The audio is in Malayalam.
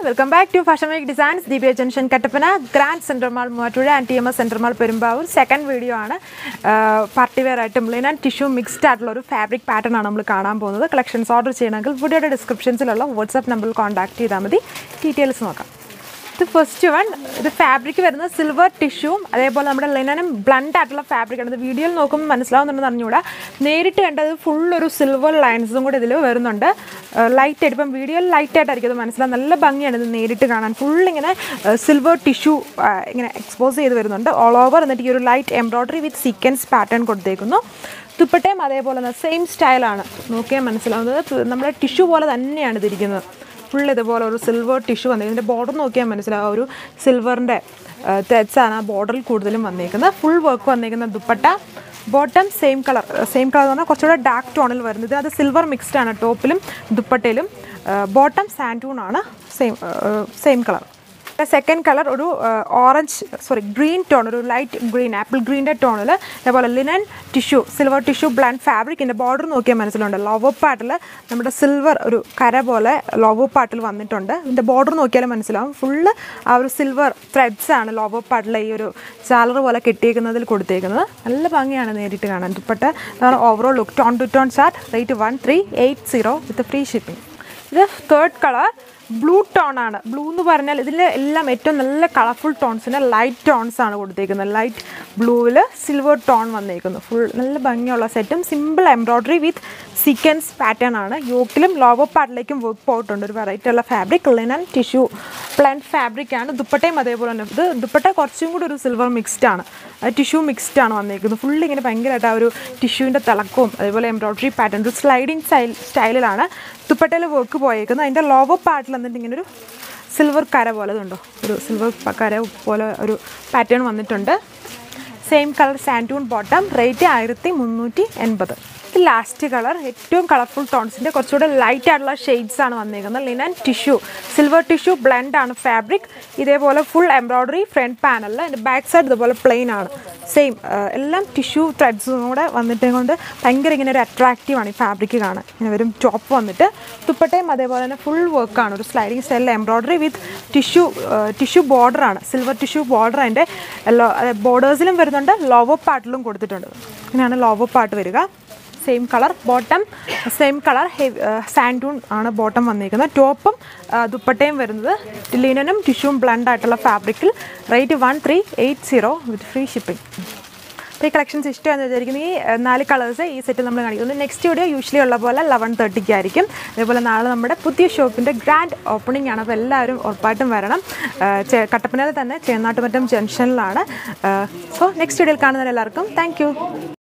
welcome back to fashion week designs Deepiya junction Kattappana grand central mall Muvattupuzha and T M S central mall Perumbavoor second video ആണ് പാർട്ടി വെയർ ആയിട്ടും ലിൻ ആൻഡ് ടിഷ്യൂ മിക്സ്ഡ് ആയിട്ടുള്ള ഒരു ഫാബ്രിക് പാറ്റേൺ ആണ് നമ്മൾ കാണാൻ പോകുന്നത് കളക്ഷൻസ് ഓർഡർ ചെയ്യണമെങ്കിൽ വീഡിയോയുടെ ഡിസ്ക്രിപ്ഷൻസിലുള്ള വാട്സ്ആപ്പ് നമ്പറിൽ കോൺടാക്ട് ചെയ്താൽ മതി ഡീറ്റെയിൽസ് നോക്കാം ഇത് ഫസ്റ്റ് വൺ ഇത് ഫാബ്രിക് വരുന്നത് സിൽവർ ടിഷ്യൂവും അതേപോലെ നമ്മുടെ ലിനനും ബ്ലണ്ട് ആയിട്ടുള്ള ഫാബ്രിക് ആണ് ഇത് വീഡിയോയിൽ നോക്കുമ്പോൾ മനസ്സിലാവുന്നുണ്ടെന്ന് അറിഞ്ഞുകൂടാ നേരിട്ട് കണ്ടത് ഫുൾ ഒരു സിൽവർ ലൈൻസും കൂടെ ഇതിൽ വരുന്നുണ്ട് ലൈറ്റ് ആയിട്ട് ഇപ്പം വീഡിയോയിൽ ലൈറ്റ് ആയിട്ടായിരിക്കും ഇത് മനസ്സിലാവും നല്ല ഭംഗിയാണ് ഇത് നേരിട്ട് കാണാൻ ഫുൾ ഇങ്ങനെ സിൽവർ ടിഷ്യൂ ഇങ്ങനെ എക്സ്പോസ് ചെയ്ത് വരുന്നുണ്ട് ഓൾ ഓവർ എന്നിട്ട് ഈ ഒരു light embroidery with sequence pattern കൊടുത്തേക്കുന്നു ദുപ്പട്ടയും അതേപോലെ തന്നെ സെയിം സ്റ്റൈലാണ് നോക്കിയാൽ മനസ്സിലാവുന്നത് നമ്മുടെ ടിഷ്യൂ പോലെ തന്നെയാണ് ഇതിരിക്കുന്നത് ഫുൾ ഇതുപോലെ ഒരു സിൽവർ ടിഷ്യൂ വന്നിരിക്കുന്നത് ഇതിൻ്റെ ബോർഡർ നോക്കിയാൽ മനസ്സിലാവും ഒരു സിൽവറിൻ്റെ ത്രെഡ്സാണ് ആ ബോർഡറിൽ കൂടുതലും വന്നിരിക്കുന്നത് ഫുൾ വർക്ക് വന്നിരിക്കുന്ന dupatta bottom same colour same colour എന്ന് പറഞ്ഞാൽ കുറച്ചുകൂടെ ഡാർക്ക് ടോണിൽ വരുന്നത് അത് സിൽവർ മിക്സ്ഡ് ആണ് ടോപ്പിലും ദുപ്പട്ടയിലും ബോട്ടം സാൻഡൂൺ ആണ് same same colour second colour ഒരു ഓറഞ്ച് സോറി ഗ്രീൻ ടോൺ ഒരു ലൈറ്റ് ഗ്രീൻ ആപ്പിൾ ഗ്രീൻ്റെ ടോണിൽ അതേപോലെ linen tissue silver tissue blend ഫാബ്രിക്കിൻ്റെ ബോർഡർ നോക്കിയാൽ മനസ്സിലുണ്ട് ലോവർ പാർട്ടിൽ നമ്മുടെ സിൽവർ ഒരു കര പോലെ ലോവർ പാർട്ടിൽ വന്നിട്ടുണ്ട് ഇതിൻ്റെ ബോർഡർ നോക്കിയാലും മനസ്സിലാവും ഫുള്ള് ആ ഒരു സിൽവർ ത്രെഡ്സ് ആണ് ലോവർ പാർട്ടിൽ ഈ ഒരു ചാലർ പോലെ കെട്ടിയേക്കുന്നതിൽ കൊടുത്തേക്കുന്നത് നല്ല ഭംഗിയാണ് നേരിട്ട് കാണാൻ dupatta overall look tone to tone chart rate one three eight zero with free shipping ഇത് തേർഡ് കളർ ബ്ലൂ ടോൺ ആണ് ബ്ലൂ എന്ന് പറഞ്ഞാൽ ഇതിൽ എല്ലാം ഏറ്റവും നല്ല കളർഫുൾ ടോൺസിന് ലൈറ്റ് ടോൺസ് ആണ് കൊടുത്തേക്കുന്നത് ലൈറ്റ് ബ്ലൂവിൽ സിൽവർ ടോൺ വന്നേക്കുന്നു ഫുൾ നല്ല ഭംഗിയുള്ള സെറ്റും simple embroidery with sequence pattern ആണ് യോക്കിലും ലോവർ പാർട്ടിലേക്കും വർക്ക് പോയിട്ടുണ്ട് ഒരു വെറൈറ്റി ഉള്ള fabric linen tissue blend fabric ആണ് ദുപ്പട്ടയും അതേപോലെ തന്നെ ഇത് ദുപ്പട്ട കുറച്ചും കൂടി ഒരു സിൽവർ മിക്സ്ഡ് ആണ് ടിഷ്യൂ മിക്സ്ഡ് ആണ് വന്നേക്കുന്നത് ഫുൾ ഇങ്ങനെ ഭയങ്കരമായിട്ട് ആ ഒരു ടിഷ്യൂവിൻ്റെ തിളക്കവും അതേപോലെ എംബ്രോയ്ഡറി പാറ്റേൺ ഒരു സ്ലൈഡിങ് സ്റ്റൈൽ സ്റ്റൈലിലാണ് ദുപ്പട്ടയിൽ വർക്ക് പോയേക്കുന്നത് അതിൻ്റെ ലോവർ പാർട്ടിൽ എന്നിട്ട് ഇങ്ങനെ ഒരു സിൽവർ കര പോലെ ഇതുണ്ടോ ഒരു സിൽവർ കര പോലെ ഒരു പാറ്റേൺ വന്നിട്ടുണ്ട് same colour santoon bottom rate ആയിരത്തി മുന്നൂറ്റി എൺപത് ലാസ്റ്റ് കളർ ഏറ്റവും കളർഫുൾ ടോൺസിൻ്റെ കുറച്ചുകൂടെ ലൈറ്റ് ആയിട്ടുള്ള ഷെയ്ഡ്സ് ആണ് വന്നിരിക്കുന്നത് linen tissue silver tissue blend ആണ് ഫാബ്രിക് ഇതേപോലെ ഫുൾ എംബ്രോയ്ഡറി ഫ്രണ്ട് പാനലിൽ അതിൻ്റെ ബാക്ക് സൈഡ് ഇതുപോലെ പ്ലെയിൻ ആണ് സെയിം എല്ലാം ടിഷ്യൂ ത്രെഡ്സും കൂടെ വന്നിട്ട് കൊണ്ട് ഭയങ്കര ഇങ്ങനെ ഒരു അട്രാക്റ്റീവ് ആണ് ഈ ഫാബ്രിക് കാണാൻ ഇങ്ങനെ വരും ടോപ്പ് വന്നിട്ട് ദുപ്പട്ടയും അതേപോലെ തന്നെ ഫുൾ വർക്കാണ് ഒരു സ്ലൈഡിങ് സ്റ്റൈലിൽ എംബ്രോയ്ഡറി വിത്ത് ടിഷ്യൂ ടിഷ്യൂ ബോർഡറാണ് സിൽവർ ടിഷ്യൂ ബോർഡർ അതിൻ്റെ ബോർഡേഴ്സിലും വരുന്നുണ്ട് ലോവർ പാർട്ടിലും കൊടുത്തിട്ടുണ്ട് ഇങ്ങനെയാണ് ലോവർ പാർട്ട് വരിക same colour bottom same colour heavy santoon ആണ് ബോട്ടം വന്നിരിക്കുന്നത് ടോപ്പും ദുപ്പട്ടയും വരുന്നത് ലിനനും ടിഷ്യൂവും ബ്ലണ്ട് ആയിട്ടുള്ള ഫാബ്രിക്കിൽ rate one three eight zero with free shipping അപ്പോൾ ഈ കളക്ഷൻസ് ഇഷ്ടമാണെന്ന് വിചാരിക്കുന്നത് ഈ നാല് കളേഴ്സ് ഈ സെറ്റ് നമ്മൾ കാണിക്കുന്നത് നെക്സ്റ്റ് വീഡിയോ യൂഷ്വലി ഉള്ള പോലെ ലെവൻ തേർട്ടിക്ക് ആയിരിക്കും അതേപോലെ നാളെ നമ്മുടെ പുതിയ ഷോപ്പിൻ്റെ ഗ്രാൻഡ് ഓപ്പണിംഗ് ആണ് അപ്പോൾ എല്ലാവരും ഉറപ്പായിട്ടും വരണം കട്ടപ്പനയിൽ തന്നെ ചേന്നാട്ടുമറ്റം ജംഗ്ഷനിലാണ് സോ നെക്സ്റ്റ് വീഡിയോയിൽ കാണുന്നവരെല്ലാവർക്കും താങ്ക്